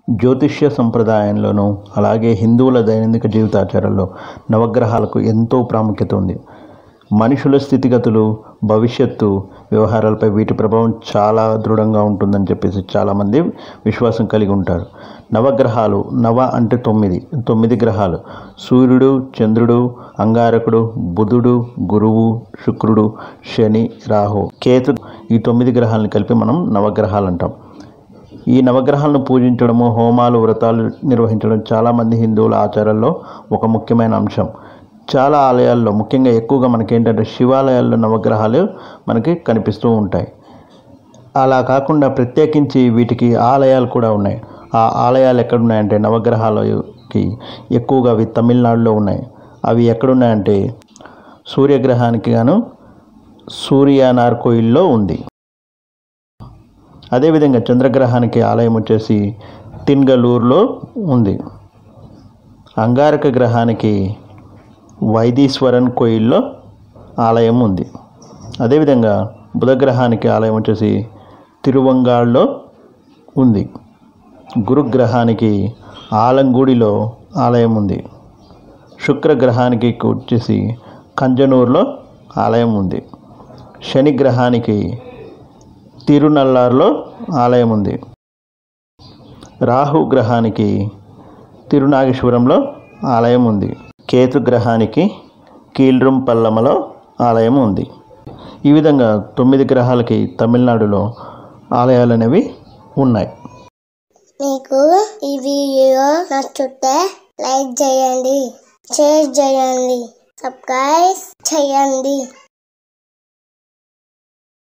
జ్యోతిష్య సంప్రదాయంలోనూ అలాగే హిందువుల దైనందిక జీవితాచారాల్లో నవగ్రహాలకు ఎంతో ప్రాముఖ్యత ఉంది మనుషుల స్థితిగతులు భవిష్యత్తు వ్యవహారాలపై వీటి ప్రభావం చాలా దృఢంగా ఉంటుందని చెప్పేసి చాలామంది విశ్వాసం కలిగి ఉంటారు నవగ్రహాలు నవ అంటే తొమ్మిది తొమ్మిది గ్రహాలు సూర్యుడు చంద్రుడు అంగారకుడు బుధుడు గురువు శుక్రుడు శని రాహు కేతు ఈ తొమ్మిది గ్రహాలను కలిపి మనం నవగ్రహాలు అంటాం ఈ నవగ్రహాలను పూజించడము హోమాలు వ్రతాలు నిర్వహించడం చాలామంది హిందువుల ఆచారాల్లో ఒక ముఖ్యమైన అంశం చాలా ఆలయాల్లో ముఖ్యంగా ఎక్కువగా మనకి ఏంటంటే శివాలయాల్లో నవగ్రహాలు మనకి కనిపిస్తూ ఉంటాయి అలా కాకుండా ప్రత్యేకించి వీటికి ఆలయాలు కూడా ఉన్నాయి ఆ ఆలయాలు ఎక్కడున్నాయంటే నవగ్రహాలకి ఎక్కువగా అవి తమిళనాడులో ఉన్నాయి అవి ఎక్కడున్నాయంటే సూర్యగ్రహానికి గాను సూర్యానార్ కోయిల్లో ఉంది అదేవిధంగా చంద్రగ్రహానికి ఆలయం వచ్చేసి తిన్గలూరులో ఉంది అంగారక గ్రహానికి వైదీశ్వరన్ కోయిల్లో ఆలయం ఉంది అదేవిధంగా బుధగ్రహానికి ఆలయం వచ్చేసి తిరువంగాళ్ళలో ఉంది గురుగ్రహానికి ఆలంగూడిలో ఆలయం ఉంది శుక్రగ్రహానికి వచ్చేసి కంజనూరులో ఆలయం ఉంది శని గ్రహానికి తిరునల్లార్లో ఆలయం ఉంది రాహు గ్రహానికి తిరునాగేశ్వరంలో ఆలయం ఉంది కేతు గ్రహానికి కీల్రుం పల్లమలో ఆలయం ఉంది ఈ విధంగా తొమ్మిది గ్రహాలకి తమిళనాడులో ఆలయాలు అనేవి ఉన్నాయి మీకు ఈ వీడియో నచ్చితే లైక్ చేయండి షేర్ చేయండి సబ్స్క్రైబ్ చేయండి